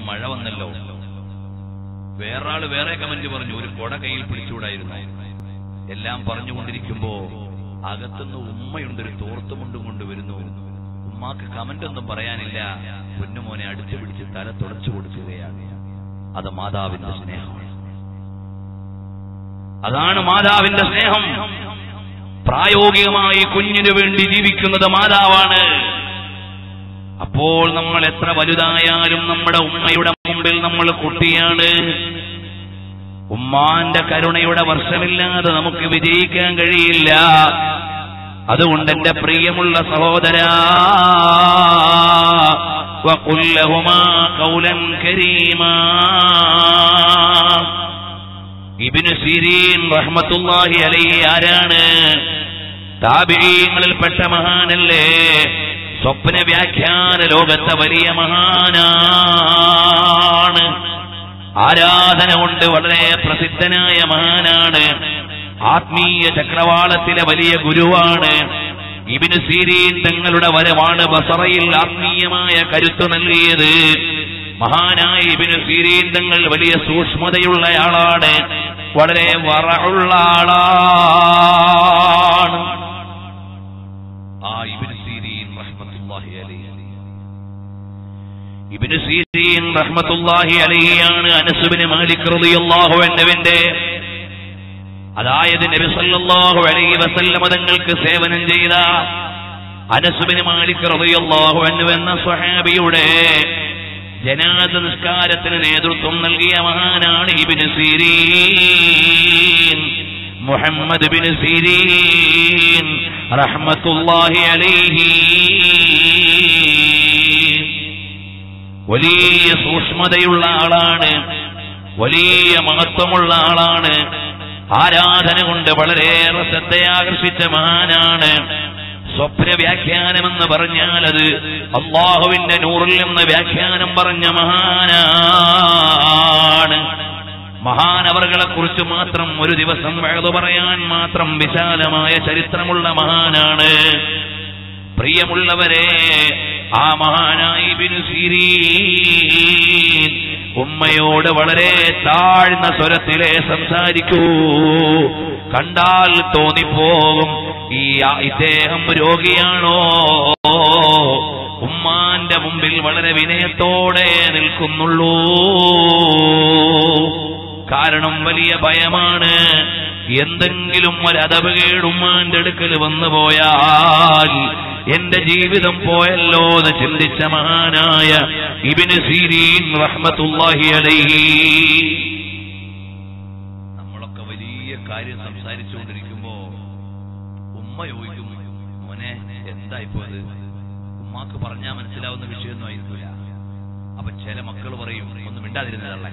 മഴ വന്നല്ലോ വേറൊരാള് വേറെ കമന്റ് പറഞ്ഞു ഒരു കൊട കയ്യിൽ പിടിച്ചുകൂടായിരുന്നു എല്ലാം പറഞ്ഞുകൊണ്ടിരിക്കുമ്പോ അകത്തുനിന്ന് ഉമ്മയുണ്ട് ഒരു തോർത്തുമുണ്ടും കൊണ്ടുവരുന്നു ഉമ്മാക്ക് കമന്റ് ഒന്നും പറയാനില്ല പൊന്നുമോനെ അടുത്തു പിടിച്ച് തല തുടച്ചു കൊടുക്കുകയാണ് അത് മാതാവിന്റെ സ്നേഹമാണ് അതാണ് മാതാവിന്റെ സ്നേഹം പ്രായോഗികമായി കുഞ്ഞിനു വേണ്ടി ജീവിക്കുന്നത് മാതാവാണ് അപ്പോൾ നമ്മൾ എത്ര വലുതായാലും നമ്മുടെ ഉമ്മയുടെ മുമ്പിൽ നമ്മൾ കുട്ടിയാണ് ഉമ്മാന്റെ കരുണയുടെ വർഷമില്ലാതെ നമുക്ക് വിജയിക്കാൻ കഴിയില്ല അതുകൊണ്ട് എന്റെ പ്രിയമുള്ള സഹോദര وقل لهما قولا كريما ഇബിന് സീരീൻ റഹ്മത്തുല്ലാഹി അലൈഹി ആരാണ് താബിഈങ്ങളിൽപ്പെട്ട മഹാനല്ലേ സ്വപ്ന വ്യാഖ്യാന ലോകത്തെ വലിയ മഹാനാണ് ആരാധന കൊണ്ട് വളരെ പ്രസിദ്ധനായ മഹാനാണ് ആത്മീയ ചക്രവാളത്തിലെ വലിയ ഗുരുവാണ് ഇബിന് സീരീൻ തങ്ങളുടെ വരവാണ് ബസറയിൽ ആത്മീയമായ കരുത്ത് നൽകിയത് മഹാനായ ഇബിന് സീരീൻ തങ്ങൾ വലിയ സൂക്ഷ്മതയുള്ളയാളാണ് വളരെ വറയുള്ള ആളാണ് ആ ഇബിന് സീരീൻ റഹ്മത്തുള്ളാഹി അലൈഹി ഇബിന് സീരീൻ റഹ്മത്തുള്ളാഹി അലൈഹിയാണ് അനസുബിന് മാലിക് റളിയല്ലാഹു അൻഹുവിന്റെ അതായത് നബി സല്ലല്ലാഹു അലൈഹി വസല്ലമ തങ്ങൾക്ക് സേവനം ചെയ്ത അനസുബിന് മാലിക് റളിയല്ലാഹു അൻഹു എന്ന സ്വഹാബിയുടെ ജനാദ നിസ്കാരത്തിന് നേതൃത്വം നൽകിയ മഹാനാണ് ഇബിന് സീരീൻ മുഹമ്മദ് ബിൻ സീരീൻ റഹ്മത്തുള്ളാഹി അലൈഹി വലിയ സൂക്ഷ്മതയുള്ള ആളാണ് വലിയ മഹത്വമുള്ള ആളാണ് ആരാധന കൊണ്ട് വളരെയേറെ ശ്രദ്ധയാകർഷിച്ച മഹാനാണ് സ്വപ്ന വ്യാഖ്യാനമെന്ന് പറഞ്ഞാൽ അത് അള്ളാഹുവിന്റെ നൂറിൽ നിന്ന് വ്യാഖ്യാനം പറഞ്ഞ മഹാനാണ് മഹാനവറുകളെ കുറിച്ച് മാത്രം ഒരു ദിവസം വഴുതു പറയാൻ മാത്രം വിശാലമായ ചരിത്രമുള്ള മഹാനാണ് പ്രിയമുള്ളവരെ ആ മഹാനായി ബിനു സീരീൻ ഉമ്മയോട് വളരെ താഴ്ന്ന സ്വരത്തിലെ സംസാരിക്കൂ കണ്ടാൽ തോന്നിപ്പോകും ഈ ആ- ഇദ്ദേഹം രോഗിയാണോ ഉമ്മാന്റെ മുമ്പിൽ വളരെ വിനയത്തോടെ നിൽക്കുന്നുള്ളൂ കാരണം വലിയ ഭയമാണ് എന്തെങ്കിലും ഒരു അതപകേട് ഉമ്മാന്റെ അടുക്കൽ വന്നു പോയാൽ എന്റെ ജീവിതം പോയല്ലോ എന്ന് ചിന്തിച്ച മഹാനായ ഇബിന് സീരീൻ റഹ്മത്തുള്ളാഹി അലൈഹി നമ്മളൊക്കെ വലിയ കാര്യം സംസാരിച്ചുകൊണ്ടിരിക്കുമ്പോ ഉമ്മ ചോദിക്കും മോനെ എന്താ ഇപ്പോ ഇത് ഉമ്മാക്ക് പറഞ്ഞാൽ മനസ്സിലാവുന്ന വിഷയമൊന്നും ആയിരിക്കില്ല അപ്പൊ ചില മക്കൾ പറയും ഒന്ന് മിണ്ടാതിരുന്നതല്ല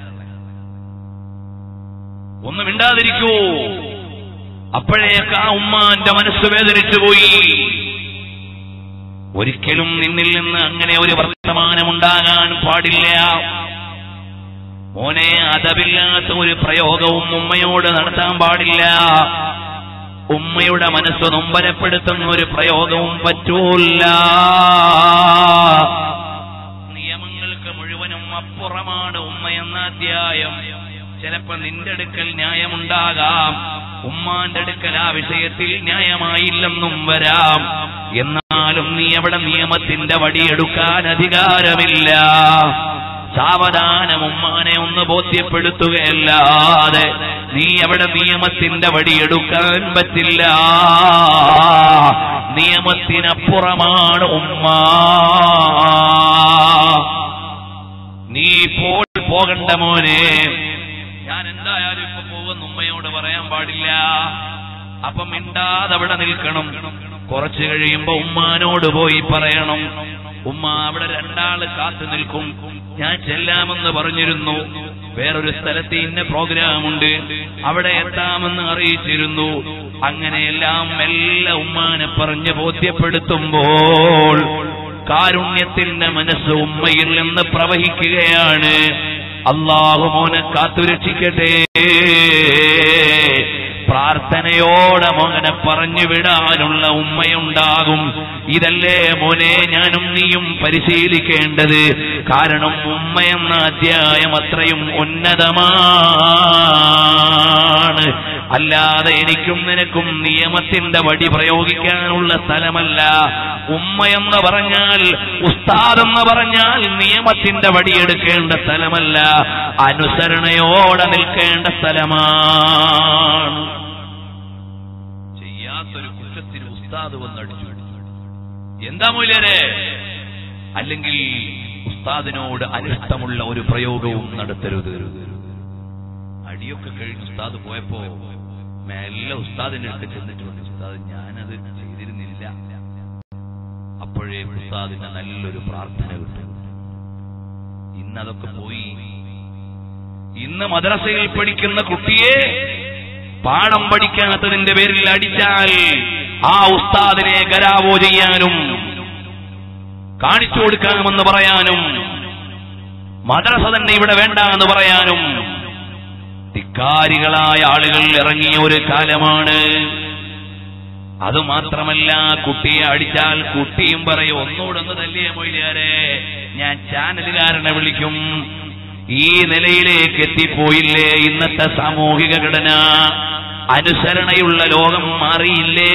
ഒന്ന് മിണ്ടാതിരിക്കൂ അപ്പോഴേക്ക് ആ ഉമ്മാന്റെ മനസ്സ് വേദനിച്ചു പോയി ഒരിക്കലും നിന്നിൽ നിന്ന് അങ്ങനെ ഒരു വർത്തമാനമുണ്ടാകാൻ പാടില്ല മോനെ അതവില്ലാത്ത ഒരു പ്രയോഗവും ഉമ്മയോട് നടത്താൻ പാടില്ല ഉമ്മയുടെ മനസ്സ് നൊമ്പരപ്പെടുത്തുന്ന ഒരു പ്രയോഗവും പറ്റൂല്ല നിയമങ്ങൾക്ക് മുഴുവനും അപ്പുറമാണ് ഉമ്മ എന്ന അധ്യായം ചിലപ്പോ നിന്റെ അടുക്കൽ ന്യായമുണ്ടാകാം ഉമ്മാന്റെ അടുക്കൽ ആ വിഷയത്തിൽ ന്യായമായില്ലെന്നും വരാം എന്നാലും നീ അവിടെ നിയമത്തിന്റെ വടിയെടുക്കാൻ അധികാരമില്ല സാവധാനം ഉമ്മാനെ ഒന്ന് ബോധ്യപ്പെടുത്തുകയല്ലാതെ നീ അവിടെ നിയമത്തിന്റെ വടിയെടുക്കാൻ പറ്റില്ല നിയമത്തിനപ്പുറമാണ് ഉമ്മ നീ ഇപ്പോൾ പോകണ്ട മോനെ ഞാൻ എന്തായാലും ഇപ്പൊ പോകുന്ന ഉമ്മയോട് പറയാൻ പാടില്ല അപ്പം മിണ്ടാതെ അവിടെ നിൽക്കണം കുറച്ചു കഴിയുമ്പോ ഉമ്മാനോട് പോയി പറയണം ഉമ്മ അവിടെ രണ്ടാള് കാത്തു നിൽക്കും ഞാൻ ചെല്ലാമെന്ന് പറഞ്ഞിരുന്നു വേറൊരു സ്ഥലത്ത് ഇന്ന പ്രോഗ്രാമുണ്ട് അവിടെ എത്താമെന്ന് അറിയിച്ചിരുന്നു അങ്ങനെയെല്ലാം മെല്ലെ ഉമ്മാനെ പറഞ്ഞ് ബോധ്യപ്പെടുത്തുമ്പോൾ കാരുണ്യത്തിന്റെ മനസ്സ് ഉമ്മയിൽ നിന്ന് പ്രവഹിക്കുകയാണ് അള്ളാഹു മോനെ കാത്തുരക്ഷിക്കട്ടെ പ്രാർത്ഥനയോടെ മോനെ പറഞ്ഞു വിടാനുള്ള ഉമ്മയുണ്ടാകും ഇതല്ലേ മോനെ ഞാനും നീയും പരിശീലിക്കേണ്ടത് കാരണം ഉമ്മ എന്ന അധ്യായം അത്രയും ഉന്നതമാണ് അല്ലാതെ എനിക്കും നിനക്കും നിയമത്തിന്റെ വടി പ്രയോഗിക്കാനുള്ള സ്ഥലമല്ല ഉമ്മ എന്ന് പറഞ്ഞാൽ ഉസ്താദ് എന്ന് പറഞ്ഞാൽ നിയമത്തിന്റെ വടിയെടുക്കേണ്ട സ്ഥലമല്ല അനുസരണയോടെ നിൽക്കേണ്ട സ്ഥലമാണ് ചെയ്യാത്തൊരു കുറ്റത്തിന് ഉസ്താദ് വന്നടിച്ചു എന്താ മൂല്യരെ അല്ലെങ്കിൽ ഉസ്താദിനോട് അനിഷ്ടമുള്ള ഒരു പ്രയോഗവും നടത്തരുത് അടിയൊക്കെ കഴിഞ്ഞ് ഉസ്താദ് പോയപ്പോ മെല്ലെ ഉസ്താദിന്റെ അടുത്ത് ചെന്നിട്ടുണ്ട് ഉസ്താദ് ഞാനത് ചെയ്തിരുന്നില്ല അപ്പോഴേ ഉസ്താദിന് നല്ലൊരു പ്രാർത്ഥന കിട്ടും ഇന്നതൊക്കെ പോയി ഇന്ന് മദ്രസയിൽ പഠിക്കുന്ന കുട്ടിയെ പാഠം പഠിക്കാത്തതിന്റെ പേരിൽ അടിച്ചാൽ ആ ഉസ്താദിനെ ഗരാവോ ചെയ്യാനും കാണിച്ചു കൊടുക്കാമെന്ന് പറയാനും മദ്രസ തന്നെ ഇവിടെ വേണ്ട എന്ന് പറയാനും ധിക്കാരികളായ ആളുകൾ ഇറങ്ങിയ ഒരു കാലമാണ് അതുമാത്രമല്ല കുട്ടിയെ അടിച്ചാൽ കുട്ടിയും പറയും ഒന്നുകൂടൊന്ന് തല്ലിയ മൊയ്യാരെ ഞാൻ ചാനലുകാരനെ വിളിക്കും ഈ നിലയിലേക്ക് എത്തിപ്പോയില്ലേ ഇന്നത്തെ സാമൂഹിക ഘടന അനുസരണയുള്ള ലോകം മാറിയില്ലേ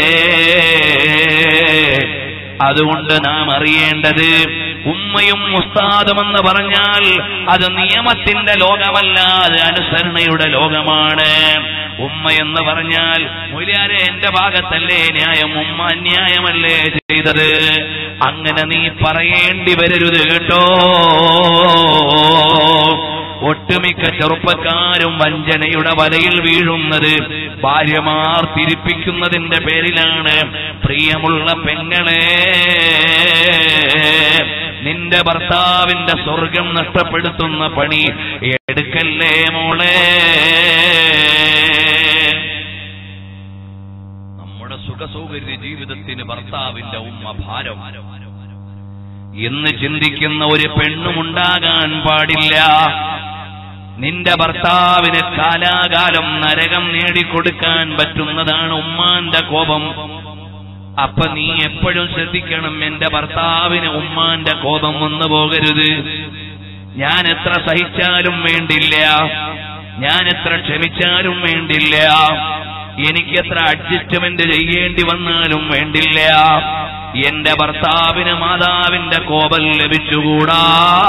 അതുകൊണ്ട് നാം അറിയേണ്ടത് ഉമ്മയും ഉസ്താദുമെന്ന് പറഞ്ഞാൽ അത് നിയമത്തിന്റെ ലോകമല്ല അത് അനുസരണയുടെ ലോകമാണ് ഉമ്മ എന്ന് പറഞ്ഞാൽ മുരിയാരെ എന്റെ ഭാഗത്തല്ലേ ന്യായം ഉമ്മ അന്യായമല്ലേ ചെയ്തത് അങ്ങനെ നീ പറയേണ്ടി വരരുത് കേട്ടോ ഒട്ടുമിക്ക ചെറുപ്പക്കാരും വഞ്ചനയുടെ വലയിൽ വീഴുന്നത് ഭാര്യമാർ തിരിപ്പിക്കുന്നതിന്റെ പേരിലാണ് പ്രിയമുള്ള പെങ്ങളെ നിന്റെ ഭർത്താവിന്റെ സ്വർഗം നഷ്ടപ്പെടുത്തുന്ന പണി എടുക്കല്ലേ മോളെ നമ്മുടെ സുഖസൗകര്യ ജീവിതത്തിന് ഭർത്താവിന്റെ ഉമ്മ ഭാരം എന്ന് ചിന്തിക്കുന്ന ഒരു പെണ്ണുമുണ്ടാകാൻ പാടില്ല നിന്റെ ഭർത്താവിന് കാലാകാലം നരകം നേടിക്കൊടുക്കാൻ പറ്റുന്നതാണ് ഉമ്മാന്റെ കോപം അപ്പൊ നീ എപ്പോഴും ശ്രദ്ധിക്കണം എന്റെ ഭർത്താവിന് ഉമ്മാന്റെ കോപം വന്നു പോകരുത് ഞാൻ എത്ര സഹിച്ചാലും വേണ്ടില്ല ഞാൻ എത്ര ക്ഷമിച്ചാലും വേണ്ടില്ല എനിക്ക് എത്ര അഡ്ജസ്റ്റ്മെന്റ് ചെയ്യേണ്ടി വന്നാലും വേണ്ടില്ല എന്റെ ഭർത്താവിന് മാതാവിന്റെ കോപം ലഭിച്ചുകൂടാ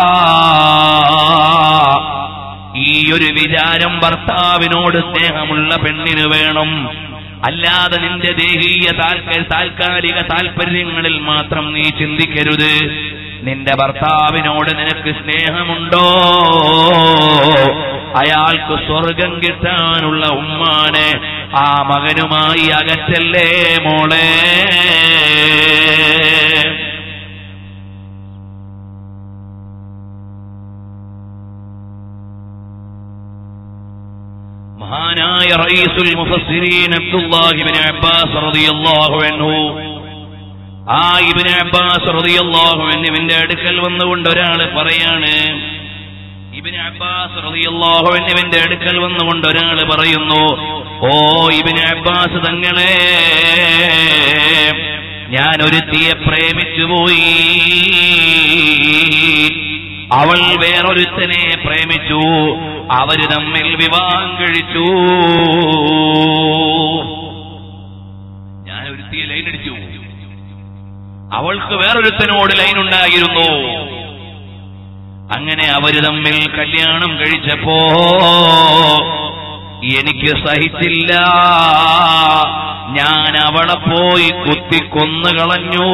ഈ ഒരു വിചാരം ഭർത്താവിനോട് സ്നേഹമുള്ള പെണ്ണിന് വേണം അല്ലാതെ നിന്റെ ദേഹീയ താൽക്ക താൽക്കാലിക താൽപര്യങ്ങളിൽ മാത്രം നീ ചിന്തിക്കരുത് നിന്റെ ഭർത്താവിനോട് നിനക്ക് സ്നേഹമുണ്ടോ അയാൾക്ക് സ്വർഗം കിട്ടാനുള്ള ഉമ്മാനെ ആ മകനുമായി അകറ്റല്ലേ മോളെ മഹാനായ റയീസുൽ മുഫസ്സിരീൻ അബ്ദുല്ലാഹി ഇബ്നു അബ്ബാസ് റളിയല്ലാഹു അൻഹു ആ ഇബ്നു അബ്ബാസ് റളിയല്ലാഹു അൻഹുവിന്റെ അടുക്കൽ വന്നുകൊണ്ട് ഒരാൾ പറയാണ് ഇബ്നു അബ്ബാസ് റളിയല്ലാഹു അൻഹുവിന്റെ അടുക്കൽ വന്നുകൊണ്ട് ഒരാൾ പറയുന്നു ഓ ഇബ്നു അബ്ബാസ് തങ്ങളെ ഞാൻ ഒരുത്തിയെ പ്രേമിച്ചു പോയി അവൾ വേറൊരുത്തനെ പ്രേമിച്ചു അവര് തമ്മിൽ വിവാഹം കഴിച്ചു ഞാൻ ഒരുത്തിയെ ലൈൻ അടിച്ചു അവൾക്ക് വേറൊരുത്തനോട് ലൈൻ ഉണ്ടായിരുന്നു അങ്ങനെ അവര് തമ്മിൽ കല്യാണം കഴിച്ചപ്പോ എനിക്ക് സഹിച്ചില്ല ഞാൻ അവളെ പോയി കുത്തിക്കൊന്നു കളഞ്ഞു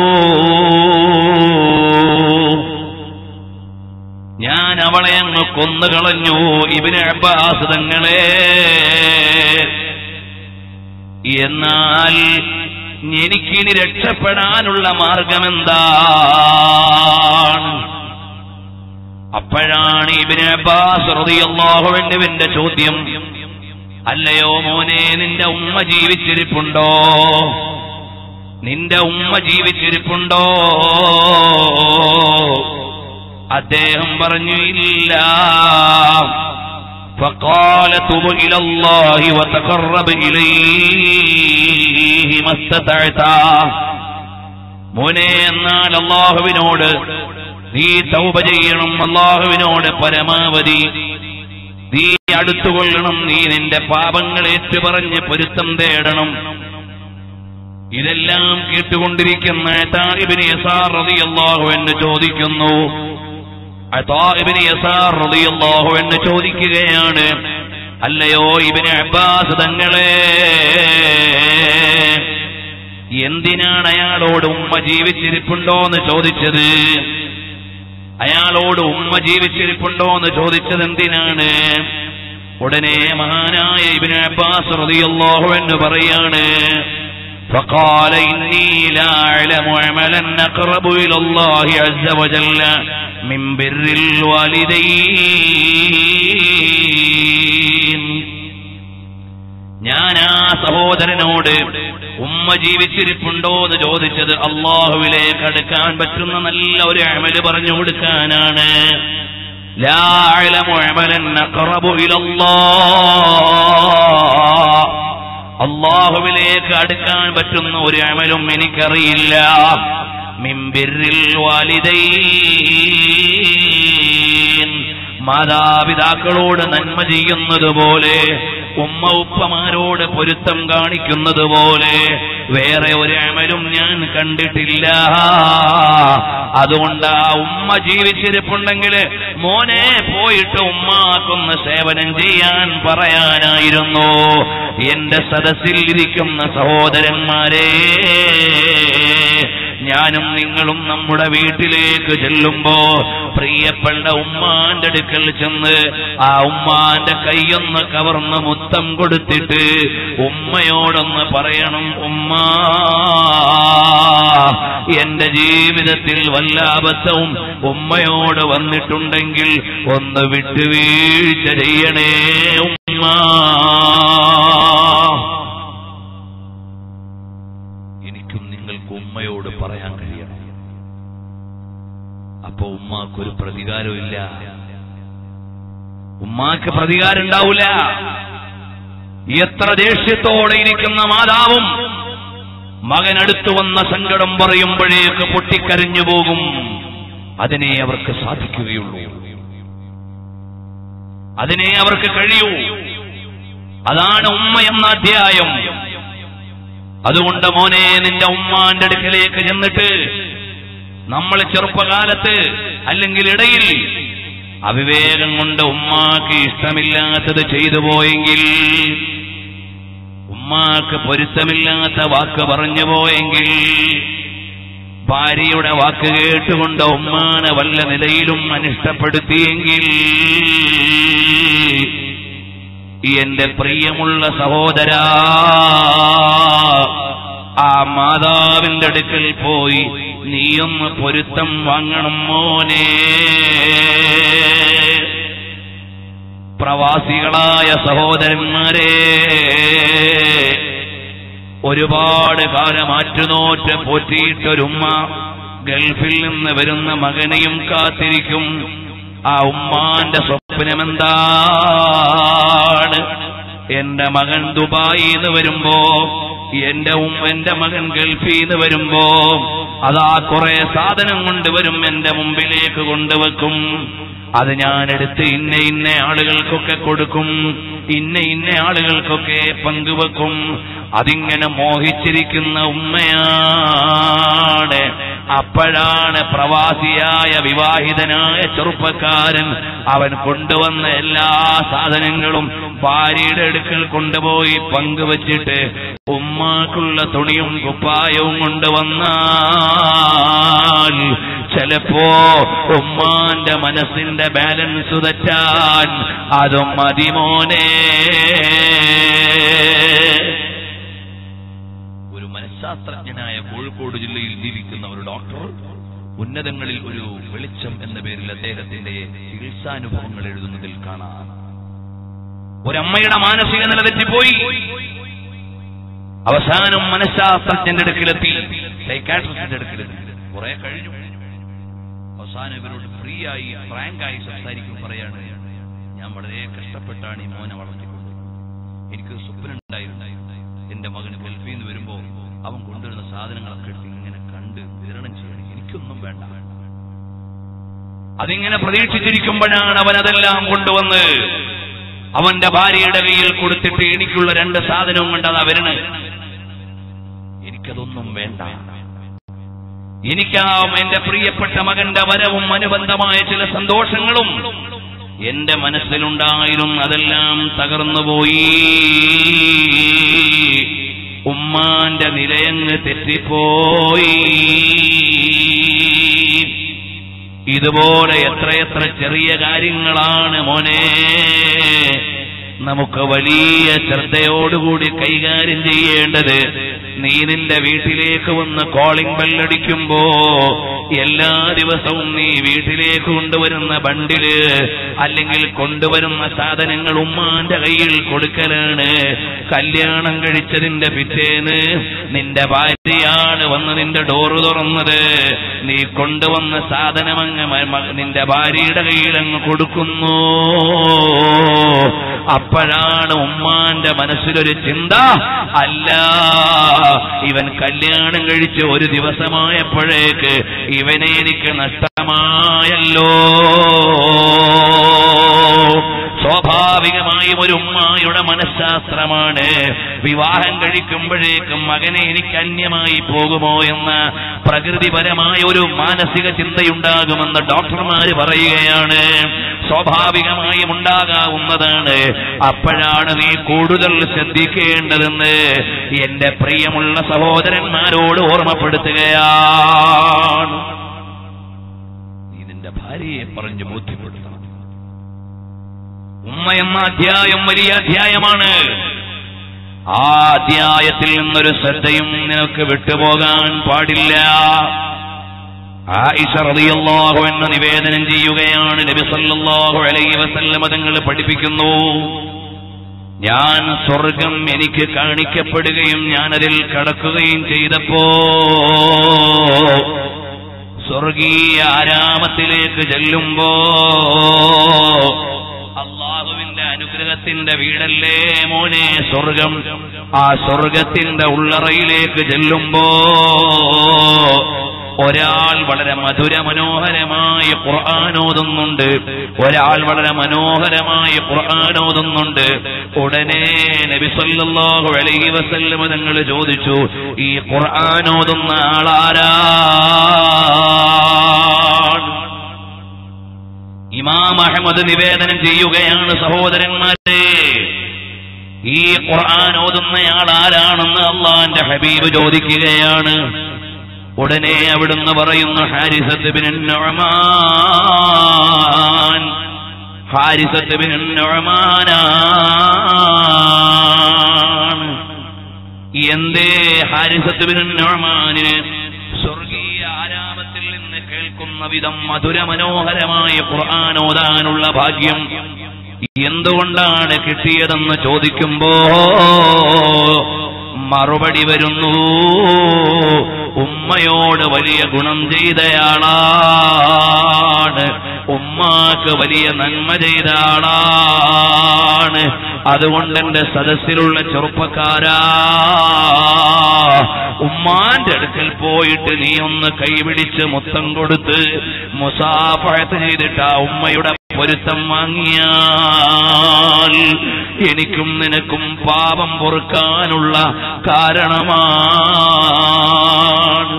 ഞാൻ അവളെ അങ്ങ് കൊന്നു കളഞ്ഞു ഇവന് അബ്ബാസ് തങ്ങളെ എന്നാൽ എനിക്കിനി രക്ഷപ്പെടാനുള്ള മാർഗമെന്താണ് അപ്പോഴാണ് ഇബിന് അബ്ബാസ് റളിയല്ലാഹുവിന്റെ ചോദ്യം അല്ലയോ മോനെ നിന്റെ ഉമ്മ ജീവിച്ചിരിപ്പുണ്ടോ നിന്റെ ഉമ്മ ജീവിച്ചിരിപ്പുണ്ടോ അദ്ദേഹം പറഞ്ഞു ഇല്ല فقال تب إلى الله وتقرب إليه ما استطعت മോനെ എന്നാൽ അള്ളാഹുവിനോട് നീ തൗബ ചെയ്യണം അള്ളാഹുവിനോട് പരമാവധി നീ അടുത്തുകൊള്ളണം നീ നിന്റെ പാപങ്ങൾ ഏറ്റുപറഞ്ഞ് പൊരുത്തം തേടണം ഇതെല്ലാം കേട്ടുകൊണ്ടിരിക്കുന്ന താഹിബിന് യസാർ റളിയല്ലാഹു എന്ന് ചോദിക്കുന്നു അതാഇബ്നു യസാർ റളിയല്ലാഹു എന്ന് ചോദിക്കുകയാണ് അല്ലയോ ഇബ്നു അബ്ബാസ് തങ്ങളെ എന്തിനാണ് അയാളോട് ഉമ്മ ജീവിച്ചിരിപ്പുണ്ടോ എന്ന് ചോദിച്ചത് അയാളോട് ഉമ്മ ജീവിച്ചിരിപ്പുണ്ടോ എന്ന് ചോദിച്ചത് എന്തിനാണ് ഉടനെ മഹാനായ ഇബ്നു അബ്ബാസ് റളിയല്ലാഹു എന്ന് പറയാണ് فقال إني لا أعلم عملا أقرب إلى الله عز وجل من بر الوالدين ഞാൻ ആ സഹോദരനോട് ഉമ്മ ജീവിച്ചിരിപ്പുണ്ടോ എന്ന് ചോദിച്ചത് അള്ളാഹുവിലേക്ക് അടുക്കാൻ പറ്റുന്ന നല്ല ഒരു അമല് പറഞ്ഞു കൊടുക്കാനാണ് ലാ അഅലമു അമലൻ അഖറബു ഇലല്ലാഹ് അള്ളാഹുവിലേക്ക് അടുക്കാൻ പറ്റുന്ന ഒരു അമലും എനിക്കറിയില്ല മിംബിറിൽ വാലിദൈൻ മാതാപിതാക്കളോട് നന്മ ചെയ്യുന്നത് പോലെ ഉമ്മ ഉപ്പമാരോട് പൊരുത്തം കാണിക്കുന്നത് പോലെ വേറെ ഒരു അമലും ഞാൻ കണ്ടിട്ടില്ല അതുകൊണ്ട് ആ ഉമ്മ ജീവിച്ചിരിപ്പുണ്ടെങ്കിൽ മോനെ പോയിട്ട് ഉമ്മാക്കൊന്ന് സേവനം ചെയ്യാൻ പറയാനായിരുന്നു എന്റെ സദസ്സിൽ ഇരിക്കുന്ന സഹോദരന്മാരെ ഞാനും നിങ്ങളും നമ്മുടെ വീട്ടിലേക്ക് ചെല്ലുമ്പോ പ്രിയപ്പെട്ട ഉമ്മാന്റെ അടുക്കൽ ചെന്ന് ആ ഉമ്മാന്റെ കൈയൊന്ന് കവർന്ന് മുത്തം കൊടുത്തിട്ട് ഉമ്മയോടൊന്ന് പറയണം ഉമ്മ എന്റെ ജീവിതത്തിൽ വല്ല അബദ്ധവും ഉമ്മയോട് വന്നിട്ടുണ്ടെങ്കിൽ ഒന്ന് വിട്ടുവീഴ്ച ചെയ്യണേ ഉമ്മ എനിക്കും നിങ്ങൾക്ക് ഉമ്മയോട് പറയാൻ കഴിയണം അപ്പൊ ഉമ്മാക്കൊരു പ്രതികാരമില്ല ഉമ്മാക്ക് പ്രതികാരം ഉണ്ടാവില്ല എത്ര ദേഷ്യത്തോടെ ഇരിക്കുന്ന മാതാവും മകൻ അടുത്തു വന്ന സങ്കടം പറയുമ്പോഴേക്ക് പൊട്ടിക്കരഞ്ഞു പോകും അതിനെ അവർക്ക് സാധിക്കുകയുള്ളൂ അതിനെ അവർക്ക് കഴിയൂ അതാണ് ഉമ്മ എന്ന അധ്യായം അതുകൊണ്ട് മോനെ നിന്റെ ഉമ്മാന്റെ അടുക്കലേക്ക് ചെന്നിട്ട് നമ്മൾ ചെറുപ്പകാലത്ത് അല്ലെങ്കിൽ ഇടയിൽ അവിവേകം കൊണ്ട് ഉമ്മാക്ക് ഇഷ്ടമില്ലാത്തത് ചെയ്തു പോയെങ്കിൽ ഉമ്മാക്ക് പൊരുത്തമില്ലാത്ത വാക്ക് പറഞ്ഞു പോയെങ്കിൽ ഭാര്യയുടെ വാക്ക് കേട്ടുകൊണ്ട് ഉമ്മാനെ വല്ല നിലയിലും അനിഷ്ടപ്പെടുത്തിയെങ്കിൽ എന്റെ പ്രിയമുള്ള സഹോദരാ ആ മാതാവിന്റെ അടുക്കൽ പോയി നീയൊന്ന് പൊരുത്തം വാങ്ങണം മോനെ പ്രവാസികളായ സഹോദരന്മാരെ ഒരുപാട് കാലം ആറ്റുനോറ്റ് പോറ്റിയിട്ടൊരുമ്മ ഗൾഫിൽ നിന്ന് വരുന്ന മകനെയും കാത്തിരിക്കും ആ ഉമ്മാന്റെ സ്വപ്നം എന്താണ് എന്റെ മകൻ ദുബായിന്ന് വരുമ്പോ എന്റെ ഉമ്മ എന്റെ മകൻ ഗൾഫിൽ നിന്ന് വരുമ്പോ അതാ കുറെ സാധനം കൊണ്ടുവരും എന്റെ മുമ്പിലേക്ക് കൊണ്ടുവെക്കും അത് ഞാൻ എടുത്ത് ഇന്ന ഇന്ന ആളുകൾക്കൊക്കെ കൊടുക്കും ഇന്ന ഇന്ന ആളുകൾക്കൊക്കെ പങ്കുവെക്കും അതിങ്ങനെ മോഹിച്ചിരിക്കുന്ന ഉമ്മയാണ് അപ്പോഴാണ് പ്രവാസിയായ വിവാഹിതനായ ചെറുപ്പക്കാരൻ അവൻ കൊണ്ടുവന്ന എല്ലാ സാധനങ്ങളും ഭാര്യയുടെ അടുക്കൽ കൊണ്ടുപോയി പങ്കുവച്ചിട്ട് ഉമ്മാക്കുള്ള തുണിയും കുപ്പായവും കൊണ്ടുവന്നാൽ ചിലപ്പോ ഉമ്മാന്റെ മനസ്സിന്റെ ബാലൻസ് തെറ്റാൻ അതും മതിമോനെ ഒരു മനഃശാസ്ത്രജ്ഞനായ കോഴിക്കോട് ജില്ലയിൽ ജീവിക്കുന്ന ഒരു ഡോക്ടർ ഉന്നതങ്ങളിൽ ഒരു വെളിച്ചം എന്ന പേരിൽ അദ്ദേഹത്തിന്റെ ചികിത്സാനുഭവങ്ങൾ എഴുതുന്നതിൽ കാണാം ഒരമ്മയുടെ മാനസിക നില തെറ്റിപ്പോയി അവസാനം മനഃശാസ്ത്രജ്ഞന്റെ അടുക്കിലെത്തി സൈക്കാട്രിസ്റ്റിന്റെ അടുക്കിലെത്തി കുറെ കഴിഞ്ഞു അവസാനം ഇവരോട് ഫ്രീ ആയി ഫ്രാങ്ക് ആയി സംസാരിക്കും പറയാണ് ഞാൻ വളരെ കഷ്ടപ്പെട്ടാണ് ഈ മോനെ വളർത്തിക്കൊണ്ട് എനിക്ക് സ്വപ്നമുണ്ടായിരുന്നു എന്റെ മകന് ഗൾഫിൽ നിന്ന് വരുമ്പോ അവൻ കൊണ്ടുവരുന്ന സാധനങ്ങളൊക്കെ എടുത്ത് ഇങ്ങനെ കണ്ട് വിതരണം ചെയ്യണം എനിക്കൊന്നും വേണ്ട അതിങ്ങനെ പ്രതീക്ഷിച്ചിരിക്കുമ്പോഴാണ് അവൻ അതെല്ലാം കൊണ്ടുവന്ന് അവന്റെ ഭാര്യയുടെ കയ്യിൽ കൊടുത്തിട്ട് എനിക്കുള്ള രണ്ട് സാധനവും കൊണ്ട് അതാ വരണേ എനിക്കതൊന്നും വേണ്ട എനിക്കാ എന്റെ പ്രിയപ്പെട്ട മകന്റെ വരവും അനുബന്ധമായ ചില സന്തോഷങ്ങളും എന്റെ മനസ്സിലുണ്ടായിരുന്നു അതെല്ലാം തകർന്നുപോയി ഉമ്മാന്റെ നിലയങ്ങ് തെറ്റിപ്പോയി ഇതുപോലെ എത്രയെത്ര ചെറിയ കാര്യങ്ങളാണ് മോനെ നമുക്ക് വലിയ ശ്രദ്ധയോടുകൂടി കൈകാര്യം ചെയ്യേണ്ടത് നീ നിന്റെ വീട്ടിലേക്ക് വന്ന് കോളിംഗ് ബെല്ലടിക്കുമ്പോ എല്ലാ ദിവസവും നീ വീട്ടിലേക്ക് കൊണ്ടുവരുന്ന ബണ്ടില് അല്ലെങ്കിൽ കൊണ്ടുവരുന്ന സാധനങ്ങൾ ഉമ്മാന്റെ കയ്യിൽ കൊടുക്കലാണ് കല്യാണം കഴിച്ചതിന്റെ പിറ്റേന്ന് നിന്റെ ഭാര്യയാണ് വന്ന് നിന്റെ ഡോറ് തുറന്നത് നീ കൊണ്ടുവന്ന സാധനം അങ്ങ് മ- മ- നിന്റെ ഭാര്യയുടെ കയ്യിൽ അങ്ങ് കൊടുക്കുന്നു അപ്പോഴാണ് ഉമ്മാന്റെ മനസ്സിലൊരു ചിന്ത അല്ല ഇവൻ കല്യാണം കഴിച്ച് ഒരു ദിവസമായപ്പോഴേക്ക് ഇവനെ എനിക്ക് നഷ്ടമായല്ലോ സ്വാഭാവികമായും ഒരു ഉമ്മായുടെ മനഃശാസ്ത്രമാണ് വിവാഹം കഴിക്കുമ്പോഴേക്കും മകനെ എനിക്ക് അന്യമായി പോകുമോ എന്ന പ്രകൃതിപരമായ ഒരു മാനസിക ചിന്തയുണ്ടാകുമെന്ന് ഡോക്ടർമാര് പറയുകയാണ് സ്വാഭാവികമായും ഉണ്ടാകാവുന്നതാണ് അപ്പോഴാണ് നീ കൂടുതൽ ശ്രദ്ധിക്കേണ്ടതെന്ന് എന്റെ പ്രിയമുള്ള സഹോദരന്മാരോട് ഓർമ്മപ്പെടുത്തുകയാണ് നീ നിന്റെ ഭാര്യയെ പറഞ്ഞു ബോധ്യപ്പെടുത്തണം ഉമ്മ എന്ന അധ്യായം വലിയ അധ്യായമാണ് ആ അധ്യായത്തിൽ നിന്നൊരു ശ്രദ്ധയും നിനക്ക് വിട്ടുപോകാൻ പാടില്ല ആയിഷ റളിയല്ലാഹു അൻഹ നിവേദനം ചെയ്യുകയാണ് നബി സല്ലല്ലാഹു അലൈഹി വസല്ലം തങ്ങൾ പഠിപ്പിക്കുന്നു ഞാൻ സ്വർഗം എനിക്ക് കാണിക്കപ്പെടുകയും ഞാൻ അതിൽ കടക്കുകയും ചെയ്തപ്പോ സ്വർഗീയ ആരാമത്തിലേക്ക് ചെല്ലുമ്പോ അള്ളാഹുവിന്റെ അനുഗ്രഹത്തിന്റെ വീടല്ലേ മോനെ സ്വർഗം ആ സ്വർഗത്തിന്റെ ഉള്ളറയിലേക്ക് ചെല്ലുമ്പോ ഒരാൾ വളരെ മധുര മനോഹരമായ ഖുർആാനോതുന്നുണ്ട് ഒരാൾ വളരെ മനോഹരമായ ഖുർആാനോതുന്നുണ്ട് ഉടനെ നബി സല്ലല്ലാഹു അലൈഹി വസല്ലം തങ്ങൾ ചോദിച്ചു ഈ ഖുർആാനോതുന്ന ആളാരാണ് ഇമാം അഹമ്മദ് നിവേദനം ചെയ്യുകയാണ് സഹോദരന്മാരെ ഈ ഖുർആൻ ഓതുന്നയാൾ ആരാണെന്ന് അള്ളാന്റെ ഹബീബ് ചോദിക്കുകയാണ് ഉടനെ അവിടുന്ന് പറയുന്നു ഹാരിസത്ത് ബിൻ നുഅമാൻ ഹാരിസത്ത് ബിൻ നുഅമാനാണ് എന്തേ ഹാരിസത്ത് ബിൻ നുഅമാനിന് സ്വർഗീയ ആരാമത്തിൽ നിന്ന് കേൾക്കുന്ന വിധം മധുര മനോഹരമായ ഖുർആൻ ഓതാനുള്ള ഭാഗ്യം എന്തുകൊണ്ടാണ് കിട്ടിയതെന്ന് ചോദിക്കുമ്പോ മറുപടി വരുന്നു ഉമ്മയോട് വലിയ ഗുണം ചെയ്തയാളാണ് ഉമ്മാക്ക് വലിയ നന്മ ചെയ്ത ആളാണ് അതുകൊണ്ട് എന്റെ സദസ്സിലുള്ള ചെറുപ്പക്കാരാ ഉമ്മാന്റെ അടുക്കൽ പോയിട്ട് നീ ഒന്ന് കൈപിടിച്ച് മുത്തം കൊടുത്ത് മുസാഫഴത്ത് ചെയ്തിട്ട് ആ ഉമ്മയുടെ പൊരുത്തം വാങ്ങിയാൽ എനിക്കും നിനക്കും പാപം പൊറുക്കാനുള്ള കാരണമാണ്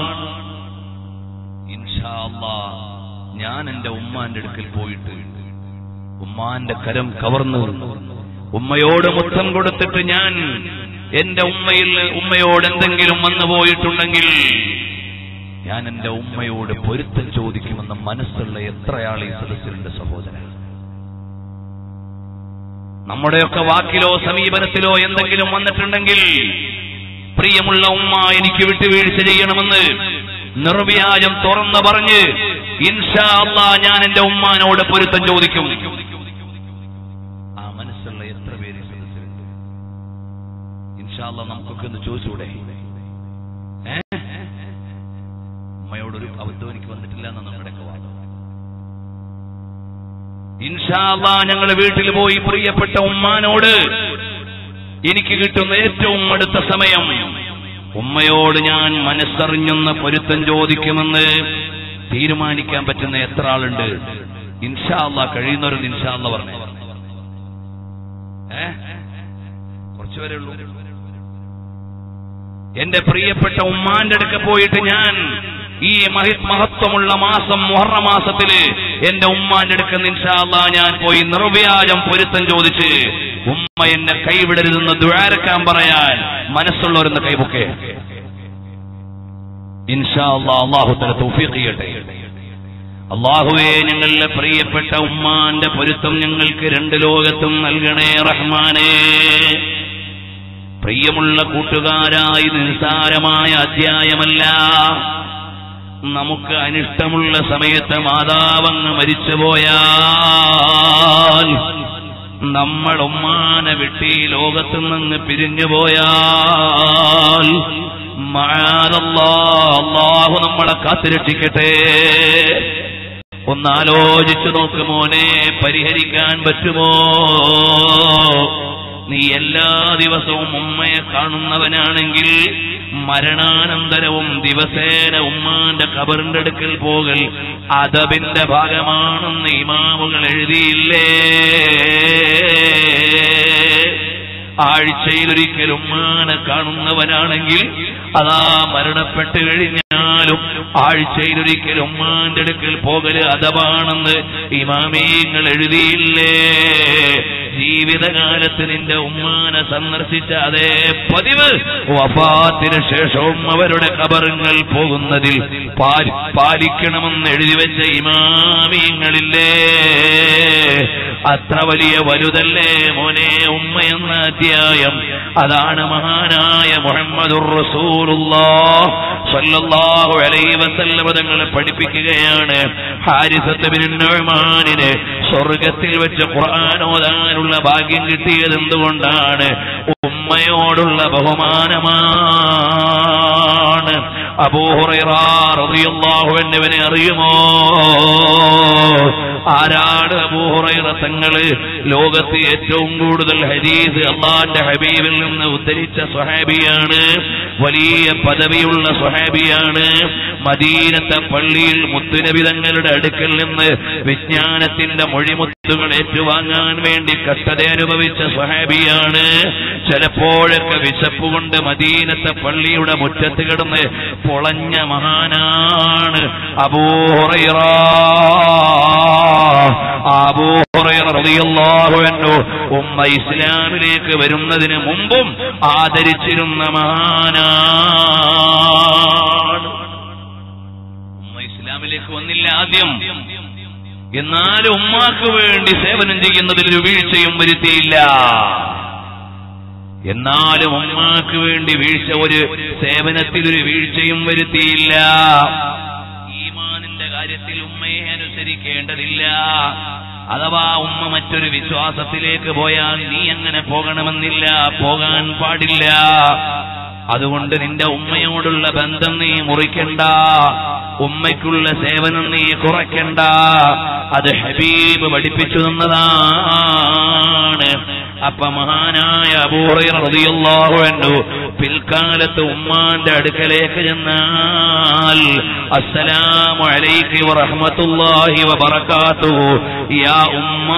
ഇൻഷാ അല്ലാ, ഞാൻ എന്റെ ഉമ്മാന്റെ അടുക്കൽ പോയിട്ട് ഉമ്മാന്റെ കരം കവർന്നു ഉമ്മയോട് മുത്തം കൊടുത്തിട്ട് ഞാൻ എന്റെ ഉമ്മയിൽ ഉമ്മയോട് എന്തെങ്കിലും വന്നു പോയിട്ടുണ്ടെങ്കിൽ ഞാൻ എന്റെ ഉമ്മയോട് പൊരുത്തം ചോദിക്കുമെന്ന മനസ്സുള്ള എത്രയാൾ ഈ സദസ്സിലുണ്ട് സഹോദരൻ നമ്മുടെയൊക്കെ വാക്കിലോ സമീപനത്തിലോ എന്തെങ്കിലും വന്നിട്ടുണ്ടെങ്കിൽ പ്രിയമുള്ള ഉമ്മ എനിക്ക് വിട്ടുവീഴ്ച ചെയ്യണമെന്ന് നിർവ്യാജം തുറന്നു പറഞ്ഞ് ഇൻഷാ അല്ലാ ഞാൻ എന്റെ ഉമ്മാനോട് പൊരുത്തം ചോദിക്കും ആ മനസ്സുള്ള എത്ര പേര് ഈ സദസ്സിലുണ്ട് ഇൻഷാ അല്ലാ നമുക്കൊക്കെ ഒന്ന് ചോദിച്ചൂടെ ഏ? ഉമ്മയോടൊരു അബദ്ധം എനിക്ക് വന്നിട്ടില്ല എന്ന നമ്മുടെയൊക്കെ വാദം ഇൻഷാല്ലാ ഞങ്ങൾ വീട്ടിൽ പോയി പ്രിയപ്പെട്ട ഉമ്മാനോട് എനിക്ക് കിട്ടുന്ന ഏറ്റവും അടുത്ത സമയം ഉമ്മയോട് ഞാൻ മനസ്സറിഞ്ഞൊന്ന് പൊരുത്തം ചോദിക്കുമെന്ന് തീരുമാനിക്കാൻ പറ്റുന്ന എത്ര ആളുണ്ട് ഇൻഷാല്ല കഴിയുന്നവരൊന്ന് ഇൻഷാല്ല പറഞ്ഞു ഏ കുറച്ചുപേരേ ഉള്ളൂ എന്റെ പ്രിയപ്പെട്ട ഉമ്മാന്റെ അടുക്ക പോയിട്ട് ഞാൻ ഈ മഹി- മഹത്വമുള്ള മാസം മുഹറ മാസത്തില് എന്റെ ഉമ്മാന്റെ അടുക്ക നിൻഷാല്ല ഞാൻ പോയി നിർവ്യാജം പൊരുത്തം ചോദിച്ച് ഉമ്മ എന്നെ കൈവിടരുതെന്ന് ദ്വാരക്കാൻ പറയാൻ മനസ്സുള്ളവരെന്ന് കൈപൊക്കെ ഇൻഷാ അല്ലാ അള്ളാഹു തല തൗഫീഖ് ചെയ്യട്ടെ അള്ളാഹുവേ ഞങ്ങളുടെ പ്രിയപ്പെട്ട ഉമ്മാന്റെ പൊരുത്തം ഞങ്ങൾക്ക് രണ്ട് ലോകത്തും നൽകണേ റഹ്മാനേ പ്രിയമുള്ള കൂട്ടുകാരായി നിസ്സാരമായ അധ്യായമല്ല നമുക്ക് അനിഷ്ടമുള്ള സമയത്ത് മാതാവങ്ങ് മരിച്ചുപോയാൽ നമ്മൾ ഉമ്മാനെ വിട്ടി ലോകത്തു നിന്ന് പിരിഞ്ഞു പോയാൽ മഴാതല്ലാ അള്ളാഹു നമ്മളെ കാത്തുരക്ഷിക്കട്ടെ ഒന്നാലോചിച്ചു നോക്ക് മോനെ പരിഹരിക്കാൻ പറ്റുമോ നീ എല്ലാ ദിവസവും ഉമ്മയെ കാണുന്നവനാണെങ്കിൽ മരണാനന്തരവും ദിവസേന ഉമ്മാന്റെ കബറിന്റെ അടുക്കൽ പോകൽ അതബിന്റെ ഭാഗമാണെന്ന് ഇമാമുകൾ എഴുതിയില്ലേ ആഴ്ചയിലൊരിക്കൽ ഉമ്മാനെ കാണുന്നവനാണെങ്കിൽ അതാ മരണപ്പെട്ട് കഴിഞ്ഞാലും ആഴ്ചയിലൊരിക്കൽ ഉമ്മാന്റെ അടുക്കൽ പോകല് അതവാണെന്ന് ഇമാമീങ്ങൾ എഴുതിയില്ലേ ജീവിതകാലത്ത് നിന്റെ ഉമ്മാനെ സന്ദർശിച്ച അതേ പതിവ് വഫാത്തിന് ശേഷവും അവരുടെ കബറുങ്ങൾ പോകുന്നതിൽ പാലി- പാലിക്കണമെന്ന് എഴുതി വെച്ച ഇമാമീങ്ങളില്ലേ അത്ര വലിയ വലുതല്ലേ മോനെ ഉമ്മ എന്ന അധ്യായം അതാണ് മഹാനായ മുഹമ്മദുർ റസൂലുള്ളാഹ് സ്വല്ലല്ലാഹു അലൈഹി വസല്ലമ തങ്ങളെ പഠിപ്പിക്കുകയാണ് ഹാരിസത്ത് ബിൻ നുഅ്മാനിന് സ്വർഗത്തിൽ വെച്ച് ഖുർആൻ ഓതാനുള്ള ഭാഗ്യം കിട്ടിയത് എന്തുകൊണ്ടാണ് ഉമ്മയോടുള്ള ബഹുമാനമാണ് അബൂഹുറൈറ റളിയല്ലാഹു അൻഹുവിനെ അറിയുമോ ആരാണ് അബൂഹുറൈറ തങ്ങള് ലോകത്ത് ഏറ്റവും കൂടുതൽ ഹദീസ് അള്ളാന്റെ ഹബീബിൽ നിന്ന് ഉദ്ധരിച്ച സ്വഹാബിയാണ് വലിയ പദവിയുള്ള സ്വഹാബിയാണ് മദീനത്തെ പള്ളിയിൽ മുത്തുനബി തങ്ങളുടെ അടുക്കൽ നിന്ന് വിജ്ഞാനത്തിന്റെ മൊഴിമുത്തുകൾ ഏറ്റുവാങ്ങാൻ വേണ്ടി കഷ്ടത അനുഭവിച്ച സ്വഹാബിയാണ് ചിലപ്പോഴൊക്കെ വിശപ്പ് കൊണ്ട് മദീനത്തെ പള്ളിയുടെ മുറ്റത്ത് കിടന്ന് പൊളഞ്ഞ മഹാനാണ് അബൂഹുറൈറ അബൂഹുറൈറ റളിയല്ലാഹു അൻഹു ഉമ്മ ഇസ്ലാമിലേക്ക് വരുന്നതിന് മുമ്പും ആദരിച്ചിരുന്ന മഹാനാണ് ഉമ്മ ഇസ്ലാമിലേക്ക് വന്നില്ല ആദ്യം എന്നാൽ ഉമ്മാക്ക് വേണ്ടി സേവനം ചെയ്യുന്നതിൽ ഒരു വീഴ്ചയും വരുത്തിയില്ല എന്നാലും ഉമ്മാക്ക് വേണ്ടി വീഴ്ച ഒരു സേവനത്തിൽ ഒരു വീഴ്ചയും വരുത്തിയില്ല ഈമാനിന്റെ കാര്യത്തിൽ ഉമ്മയെ അനുസരിക്കേണ്ടതില്ല അഥവാ ഉമ്മ മറ്റൊരു വിശ്വാസത്തിലേക്ക് പോയാൽ നീ അങ്ങനെ പോകണമെന്നില്ല പോകാൻ പാടില്ല അതുകൊണ്ട് നിന്റെ ഉമ്മയോടുള്ള ബന്ധം നീ മുറിക്കണ്ട ഉമ്മയ്ക്കുള്ള സേവനം നീ കുറയ്ക്കണ്ട അത് ഹബീബ് പഠിപ്പിച്ചു തന്നതാണ് അപ്പൊ മഹാനായ അബൂഹുറൈറ റളിയല്ലാഹു അൻഹു പിൽക്കാലത്ത് ഉമ്മാന്റെ അടുക്കലേക്ക് ചെന്നാൽ അസ്സലാമു അലൈക്കി വറഹ്മത്തുള്ളാഹി വബറകാതുഹു യാ ഉമ്മാ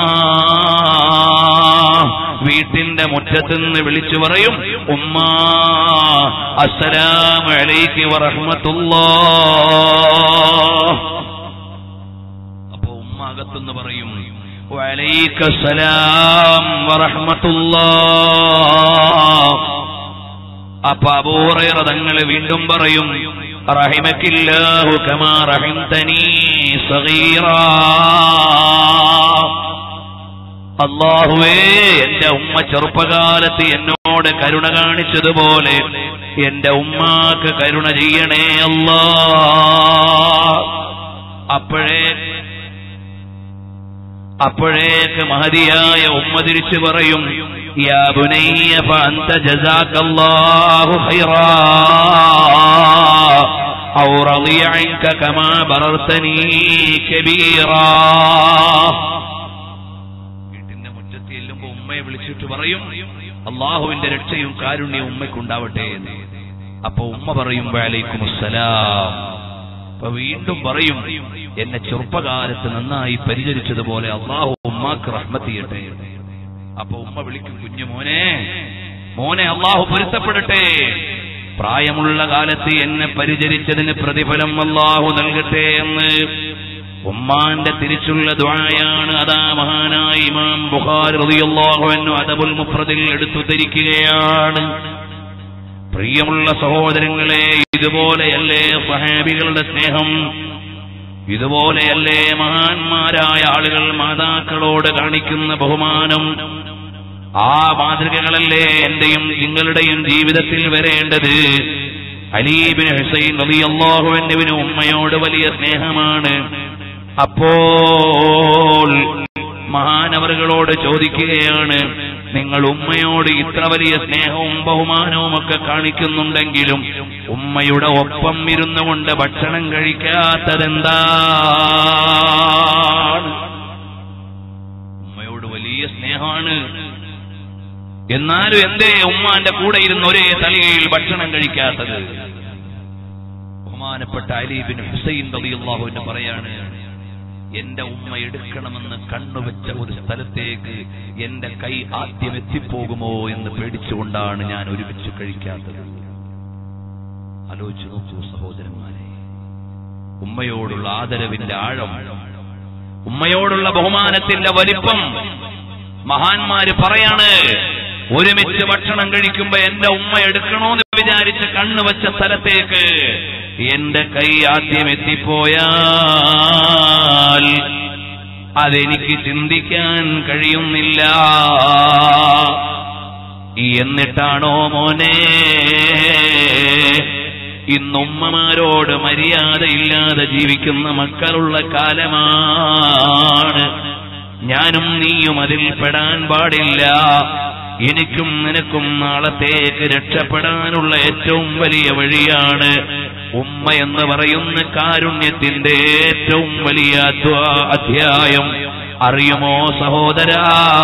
വീട്ടിന്റെ മുറ്റത്ത് നിന്ന് വിളിച്ചു പറയും ഉമ്മാ അസ്സലാമു അലൈക്കി വറഹ്മത്തുള്ളാഹ് അപ്പൊ ഉമ്മ അകത്തുനിന്ന് പറയും വലൈക സലാം വറഹ്മത്തുള്ളാഹ് അപ്പൊ അബൂറൈറ തങ്ങൾ വീണ്ടും പറയും റഹിമക്കില്ലാഹു കമാ റഹിംതനീ സഗീറാ അള്ളാഹുവേ എന്റെ ഉമ്മ ചെറുപ്പകാലത്ത് എന്നോട് കരുണ കാണിച്ചതുപോലെ എന്റെ ഉമ്മാക്ക് കരുണ ചെയ്യണേ അല്ലാ അപ്പോഴേ അപ്പോഴേക്ക് മഹതിയായ ഉമ്മ തിരിച്ചു പറയും യാ ബുനയ്യ ഫഅന്ത ജസാക്കല്ലാഹു ഖൈറാ ഔ റളിയ അൻക കമാ ബറർതനീ കബീറാ ഉമ്മയെ വിളിച്ചിട്ട് പറയും അള്ളാഹുവിന്റെ രക്ഷയും കാരുണ്യവും ഉമ്മയ്ക്കുണ്ടാവട്ടെ എന്ന് അപ്പൊ ഉമ്മ പറയും വാലൈക്കും അസ്സലാം അപ്പൊ വീണ്ടും പറയും എന്നെ ചെറുപ്പകാലത്ത് നന്നായി പരിചരിച്ചതുപോലെ അള്ളാഹു ഉമ്മാക്ക് റഹ്മത്ത് ചെയ്യട്ടെ അപ്പൊ ഉമ്മ വിളിക്കും കുഞ്ഞു മോനെ മോനെ അള്ളാഹു പൊരുത്തപ്പെടട്ടെ പ്രായമുള്ള കാലത്ത് എന്നെ പരിചരിച്ചതിന് പ്രതിഫലം അള്ളാഹു നൽകട്ടെ എന്ന് ഉമ്മാന്റെ തിരിച്ചുള്ള ദ്വായാണ് അതാ മഹാനായ ഇമാം ബുഖാരി റളിയല്ലാഹു അൻഹു അദബുൽ മുഫ്രദിൽ എടുത്തു ധരിക്കുകയാണ് പ്രിയമുള്ള സഹോദരങ്ങളെ ഇതുപോലെയല്ലേ സഹാബികളുടെ സ്നേഹം ഇതുപോലെയല്ലേ മഹാന്മാരായ ആളുകൾ മാതാക്കളോട് കാണിക്കുന്ന ബഹുമാനം ആ മാതൃകകളല്ലേ എന്റെയും നിങ്ങളുടെയും ജീവിതത്തിൽ വരേണ്ടത് അലീബിൻ ഹുസൈൻ റളിയല്ലാഹു അൻഹുവിന് ഉമ്മയോട് വലിയ സ്നേഹമാണ് അപ്പോൾ മഹാനവറുകളോട് ചോദിക്കുകയാണ് നിങ്ങൾ ഉമ്മയോട് ഇത്ര വലിയ സ്നേഹവും ബഹുമാനവും ഒക്കെ കാണിക്കുന്നുണ്ടെങ്കിലും ഉമ്മയുടെ ഒപ്പം ഇരുന്നു കൊണ്ട് ഭക്ഷണം കഴിക്കാത്തതെന്താണ് ഉമ്മയോട് വലിയ സ്നേഹമാണ് എന്നാലും എന്തേ ഉമ്മാന്റെ കൂടെ ഇരുന്ന് ഒരേ തലികയിൽ ഭക്ഷണം കഴിക്കാത്തത് ബഹുമാനപ്പെട്ട അലീബിൻ ഹുസൈൻ റളിയല്ലാഹുവിന് പറയാണ് എന്റെ ഉമ്മ എടുക്കണമെന്ന് കണ്ണുവെച്ച ഒരു സ്ഥലത്തേക്ക് എന്റെ കൈ ആദ്യം എത്തിപ്പോകുമോ എന്ന് പേടിച്ചുകൊണ്ടാണ് ഞാൻ ഒരുമിച്ച് കഴിക്കാത്തത് ആലോചിച്ചു നോക്കൂ സഹോദരന്മാരെ ഉമ്മയോടുള്ള ആദരവിന്റെ ആഴം ഉമ്മയോടുള്ള ബഹുമാനത്തിന്റെ വലിപ്പം മഹാന്മാര് പറയാണ് ഒരുമിച്ച് ഭക്ഷണം കഴിക്കുമ്പോ എന്റെ ഉമ്മ എടുക്കണോന്ന് വിചാരിച്ച് കണ്ണു വെച്ച സ്ഥലത്തേക്ക് എന്റെ കൈ ആദ്യം എത്തിപ്പോയാൽ അതെനിക്ക് ചിന്തിക്കാൻ കഴിയുന്നില്ല എന്നിട്ടാണോ മോനെ ഇന്നുമ്മമാരോട് മര്യാദയില്ലാതെ ജീവിക്കുന്ന മക്കളുള്ള കാലമാണ് ഞാനും നീയും അതിൽ പെടാൻ പാടില്ല എനിക്കും നിനക്കും നാളത്തേക്ക് രക്ഷപ്പെടാനുള്ള ഏറ്റവും വലിയ വഴിയാണ് ഉമ്മ എന്ന് പറയുന്ന കാരുണ്യത്തിന്റെ ഏറ്റവും വലിയ അധ്വാ- അധ്യായം അറിയുമോ സഹോദരാ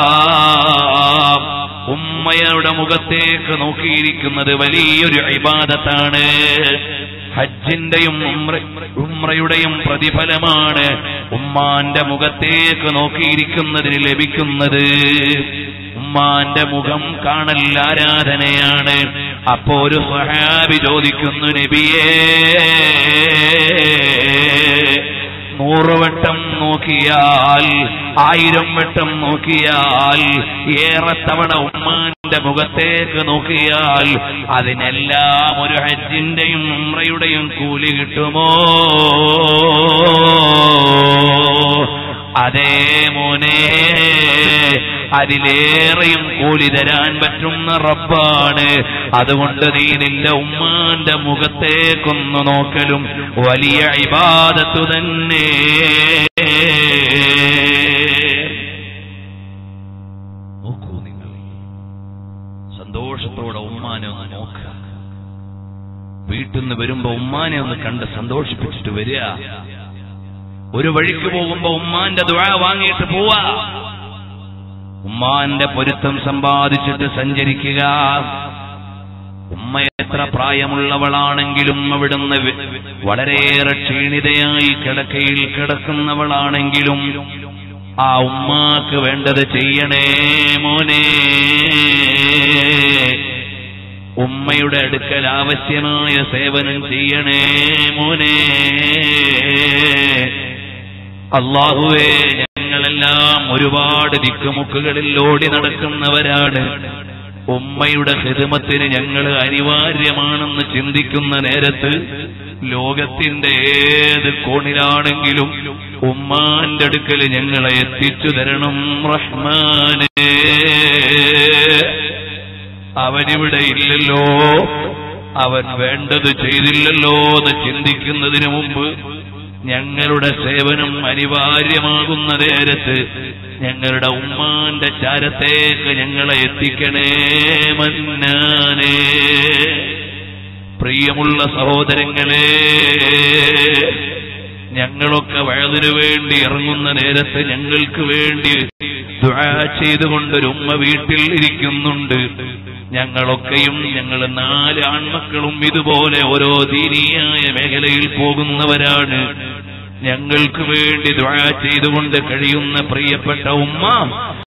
ഉമ്മയുടെ മുഖത്തേക്ക് നോക്കിയിരിക്കുന്നത് വലിയൊരു ഇബാദത്താണ് ഹജ്ജിന്റെയും ഉംറ- ഉംറയുടെയും പ്രതിഫലമാണ് ഉമ്മാന്റെ മുഖത്തേക്ക് നോക്കിയിരിക്കുന്നതിന് ലഭിക്കുന്നത് ഉമ്മാന്റെ മുഖം കാണൽ ആരാധനയാണ് അപ്പോ ഒരു സഹാബി ചോദിക്കുന്നു നബിയേ നൂറ് വട്ടം നോക്കിയാൽ ആയിരം വട്ടം നോക്കിയാൽ ഏറെ തവണ ഉമ്മാന്റെ മുഖത്തേക്ക് നോക്കിയാൽ അതിനെല്ലാം ഒരു ഹജ്ജിന്റെയും ഉമ്രയുടെയും കൂലി കിട്ടുമോ അതേ മോനെ അതിലേറെയും കൂലി തരാൻ പറ്റുന്ന റബ്ബാണ് അതുകൊണ്ട് നീ നിന്റെ ഉമ്മാന്റെ മുഖത്തേക്കൊന്നു നോക്കലും വലിയ ഇബാദത്തു തന്നെ നോക്കൂ നിങ്ങൾ സന്തോഷത്തോടെ ഉമ്മാനെ ഒന്ന് നോക്കുക വീട്ടിൽ നിന്ന് വരുമ്പോ ഉമ്മാനെ ഒന്ന് കണ്ട് സന്തോഷിപ്പിച്ചിട്ട് വരിക ഒരു വഴിക്ക് പോകുമ്പോ ഉമ്മാന്റെ ദുഴ വാങ്ങിയിട്ട് പോവാ ഉമ്മാന്റെ പൊരുത്തം സമ്പാദിച്ചിട്ട് സഞ്ചരിക്കുക ഉമ്മ എത്ര പ്രായമുള്ളവളാണെങ്കിലും അവിടുന്ന് വെ- വളരെയേറെ ക്ഷീണിതയായി കിടക്കയിൽ കിടക്കുന്നവളാണെങ്കിലും ആ ഉമ്മാക്ക് വേണ്ടത് ചെയ്യണേ മോനെ ഉമ്മയുടെ അടുക്കൽ ആവശ്യമായ സേവനം ചെയ്യണേ മോനെ അള്ളാഹുവേ ഞങ്ങളെല്ലാം ഒരുപാട് ദിക്കുമുക്കുകളിൽ ഓടി നടക്കുന്നവരാണ് ഉമ്മയുടെ ഹിതമത്തിന് ഞങ്ങൾ അനിവാര്യമാണെന്ന് ചിന്തിക്കുന്ന നേരത്ത് ലോകത്തിന്റെ ഏത് കോണിലാണെങ്കിലും ഉമ്മാന്റെ അടുക്കൽ ഞങ്ങളെ എത്തിച്ചു തരണം റഹ്മാനേ അവനിവിടെ ഇല്ലല്ലോ അവൻ വേണ്ടത് ചെയ്തില്ലല്ലോ എന്ന് ചിന്തിക്കുന്നതിന് മുമ്പ് ഞങ്ങളുടെ സേവനം അനിവാര്യമാകുന്ന നേരത്ത് ഞങ്ങളുടെ ഉമ്മാന്റെ ചാരത്തേക്ക് ഞങ്ങളെ എത്തിക്കണേ മന്നാനേ പ്രിയമുള്ള സഹോദരങ്ങളെ ഞങ്ങളൊക്കെ വയതിനു വേണ്ടി ഇറങ്ങുന്ന നേരത്ത് ഞങ്ങൾക്ക് വേണ്ടി ദുആ ചെയ്തുകൊണ്ടൊരു ഉമ്മ വീട്ടിൽ ഇരിക്കുന്നുണ്ട് ഞങ്ങളൊക്കെയും ഞങ്ങൾ നാല് ആൺമക്കളും ഇതുപോലെ ഓരോ ദീനീയായ മേഖലയിൽ പോകുന്നവരാണ് ഞങ്ങൾക്ക് വേണ്ടി ദുആ ചെയ്തുകൊണ്ട് കഴിയുന്ന പ്രിയപ്പെട്ട ഉമ്മ